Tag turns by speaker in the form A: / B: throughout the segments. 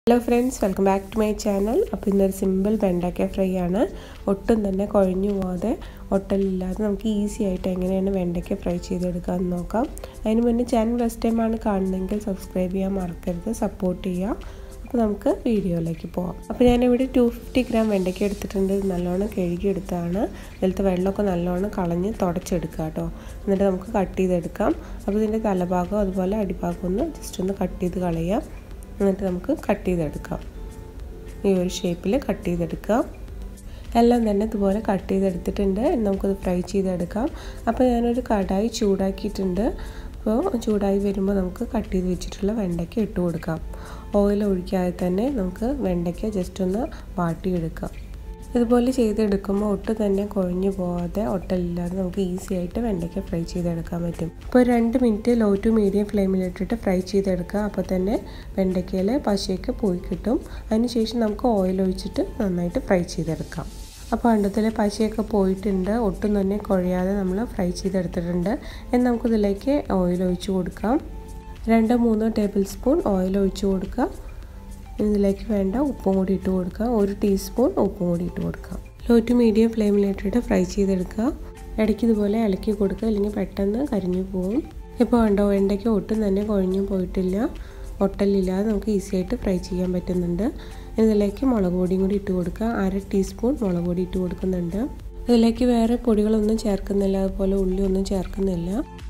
A: hello friends welcome back to my channel അപ്പോൾ ഇന്നൊരു simple വെണ്ടയ്ക്ക ഫ്രൈ ആണ് ഒട്ടും തന്നെ കുഴഞ്ഞു പോകാതെ ഒട്ടലില്ലാതെ നമുക്ക് ഈസി ആയിട്ട് എങ്ങനെയാണ് വെണ്ടയ്ക്ക ഫ്രൈ ചെയ്തെടുക്കാമെന്ന് നോക്കാം അതിന് മുന്നേ ചാനൽ ഫസ്റ്റ് ടൈമാണ് കാണുന്നതെങ്കിൽ സബ്സ്ക്രൈബ് ചെയ്യാൻ മറക്കരുത് സപ്പോർട്ട് ചെയ്യുക അപ്പോൾ നമുക്ക് വീഡിയോയിലേക്ക് പോകാം അപ്പോൾ ഞാനിവിടെ ടു ഫിഫ്റ്റി ഗ്രാം വെണ്ടയ്ക്ക എടുത്തിട്ടുണ്ട് ഇത് നല്ലോണം കഴുകിയെടുത്താണ് ഇതിലത്തെ വെള്ളമൊക്കെ നല്ലോണം കളഞ്ഞ് തുടച്ചെടുക്കുക കേട്ടോ എന്നിട്ട് നമുക്ക് കട്ട് ചെയ്തെടുക്കാം അപ്പോൾ ഇതിൻ്റെ തലഭാഗം അതുപോലെ അടിഭാഗം ഒന്ന് ജസ്റ്റ് ഒന്ന് കട്ട് ചെയ്ത് കളയാം എന്നിട്ട് നമുക്ക് കട്ട് ചെയ്തെടുക്കാം ഈ ഒരു ഷേപ്പിൽ കട്ട് ചെയ്തെടുക്കാം എല്ലാം തന്നെ ഇതുപോലെ കട്ട് ചെയ്തെടുത്തിട്ടുണ്ട് നമുക്കത് ഫ്രൈ ചെയ്തെടുക്കാം അപ്പോൾ ഞാനൊരു കടായി ചൂടാക്കിയിട്ടുണ്ട് അപ്പോൾ ചൂടായി വരുമ്പോൾ നമുക്ക് കട്ട് ചെയ്ത് വെച്ചിട്ടുള്ള വെണ്ടയ്ക്ക ഇട്ട് കൊടുക്കാം ഓയിൽ ഒഴിക്കാതെ തന്നെ നമുക്ക് വെണ്ടയ്ക്ക ജസ്റ്റ് ഒന്ന് വാട്ടിയെടുക്കാം ഇതുപോലെ ചെയ്തെടുക്കുമ്പോൾ ഒട്ടും തന്നെ കുഴഞ്ഞു പോകാതെ ഒട്ടലില്ലാതെ നമുക്ക് ഈസി ആയിട്ട് വെണ്ടയ്ക്ക ഫ്രൈ ചെയ്തെടുക്കാൻ പറ്റും ഇപ്പോൾ രണ്ട് മിനിറ്റ് ലോ ടു മീഡിയം ഫ്ലെയിമിലിട്ടിട്ട് ഫ്രൈ ചെയ്തെടുക്കുക അപ്പോൾ തന്നെ വെണ്ടയ്ക്കയിൽ പശയൊക്കെ പോയി കിട്ടും അതിനുശേഷം നമുക്ക് ഓയിൽ ഒഴിച്ചിട്ട് നന്നായിട്ട് ഫ്രൈ ചെയ്തെടുക്കാം അപ്പോൾ അണ്ടത്തിൽ പശയൊക്കെ പോയിട്ടുണ്ട് ഒട്ടും തന്നെ കുഴയാതെ നമ്മൾ ഫ്രൈ ചെയ്തെടുത്തിട്ടുണ്ട് എന്ന് നമുക്കിതിലേക്ക് ഓയിൽ ഒഴിച്ച് കൊടുക്കാം രണ്ടോ മൂന്നോ ടേബിൾ സ്പൂൺ ഓയിൽ ഒഴിച്ച് കൊടുക്കുക ഇതിലേക്ക് വേണ്ട ഉപ്പും കൂടി ഇട്ട് കൊടുക്കുക ഒരു ടീസ്പൂൺ ഉപ്പും കൂടി ഇട്ട് കൊടുക്കുക ലോ ടു മീഡിയം ഫ്ലെയിമിലിട്ടിട്ട് ഫ്രൈ ചെയ്തെടുക്കുക ഇടയ്ക്ക് ഇതുപോലെ ഇളക്കി കൊടുക്കുക അല്ലെങ്കിൽ പെട്ടെന്ന് കരിഞ്ഞു പോകും ഇപ്പോൾ ഉണ്ടോ വെണ്ടയ്ക്ക് ഒട്ടും തന്നെ കുഴഞ്ഞു പോയിട്ടില്ല ഒട്ടലില്ലാതെ നമുക്ക് ഈസി ആയിട്ട് ഫ്രൈ ചെയ്യാൻ പറ്റുന്നുണ്ട് ഇതിലേക്ക് മുളക് പൊടിയും കൂടി ഇട്ട് കൊടുക്കുക അര ടീസ്പൂൺ മുളക് പൊടി ഇട്ട് കൊടുക്കുന്നുണ്ട് ഇതിലേക്ക് വേറെ പൊടികളൊന്നും ചേർക്കുന്നില്ല അതുപോലെ ഉള്ളി ഒന്നും ചേർക്കുന്നില്ല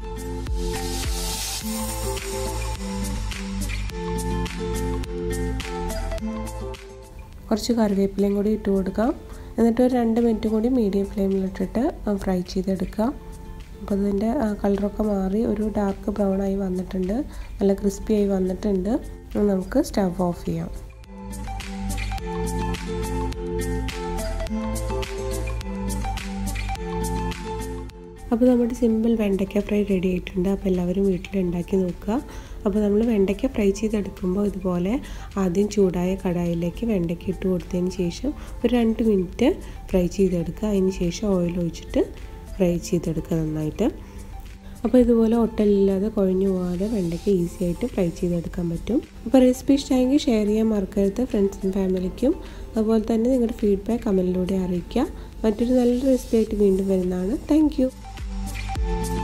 A: കുറച്ച് കറിവേപ്പിലയും കൂടി ഇട്ട് കൊടുക്കാം എന്നിട്ട് ഒരു രണ്ട് മിനിറ്റ് കൂടി മീഡിയം ഫ്ലെയിമിലിട്ടിട്ട് ഫ്രൈ ചെയ്തെടുക്കാം അപ്പോൾ അതിൻ്റെ കളറൊക്കെ മാറി ഒരു ഡാർക്ക് ബ്രൗൺ ആയി വന്നിട്ടുണ്ട് നല്ല ക്രിസ്പി ആയി വന്നിട്ടുണ്ട് നമുക്ക് സ്റ്റവ് ഓഫ് ചെയ്യാം അപ്പോൾ നമ്മുടെ സിമ്പിൾ വെണ്ടയ്ക്ക ഫ്രൈ റെഡി ആയിട്ടുണ്ട് അപ്പോൾ എല്ലാവരും വീട്ടിൽ ഉണ്ടാക്കി നോക്കുക അപ്പോൾ നമ്മൾ വെണ്ടയ്ക്ക ഫ്രൈ ചെയ്തെടുക്കുമ്പോൾ ഇതുപോലെ ആദ്യം ചൂടായ കടായിലേക്ക് വെണ്ടയ്ക്ക ഇട്ട് കൊടുത്തതിന് ശേഷം ഒരു രണ്ട് മിനിറ്റ് ഫ്രൈ ചെയ്തെടുക്കുക അതിന് ശേഷം ഓയിൽ ഒഴിച്ചിട്ട് ഫ്രൈ ചെയ്തെടുക്കുക നന്നായിട്ട് അപ്പോൾ ഇതുപോലെ ഒട്ടലില്ലാതെ കുഴഞ്ഞു പോകാതെ വെണ്ടയ്ക്ക ഈസി ആയിട്ട് ഫ്രൈ ചെയ്തെടുക്കാൻ പറ്റും അപ്പോൾ റെസിപ്പി ഇഷ്ടമെങ്കിൽ ഷെയർ ചെയ്യാൻ മറക്കരുത് ഫ്രണ്ട്സിനും ഫാമിലിക്കും അതുപോലെ തന്നെ നിങ്ങളുടെ ഫീഡ്ബാക്ക് കമൻറ്റിലൂടെ അറിയിക്കുക മറ്റൊരു നല്ലൊരു റെസിപ്പി ആയിട്ട് വീണ്ടും വരുന്നതാണ് താങ്ക്